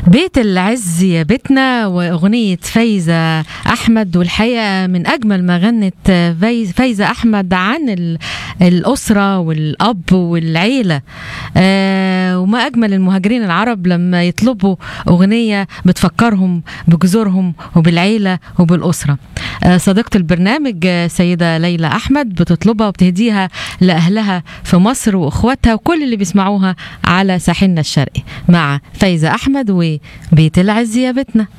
بيت العز يا بيتنا وأغنية فايزة أحمد والحقيقة من أجمل ما غنت فايز- فايزة أحمد عن ال- الأسرة والأب والعيلة آه، وما أجمل المهاجرين العرب لما يطلبوا أغنية بتفكرهم بجذورهم وبالعيلة وبالأسرة آه، صديقة البرنامج آه، سيدة ليلى أحمد بتطلبها وبتهديها لأهلها في مصر وإخواتها وكل اللي بيسمعوها على ساحلنا الشرقي مع فايزة أحمد وبيت العز يا بيتنا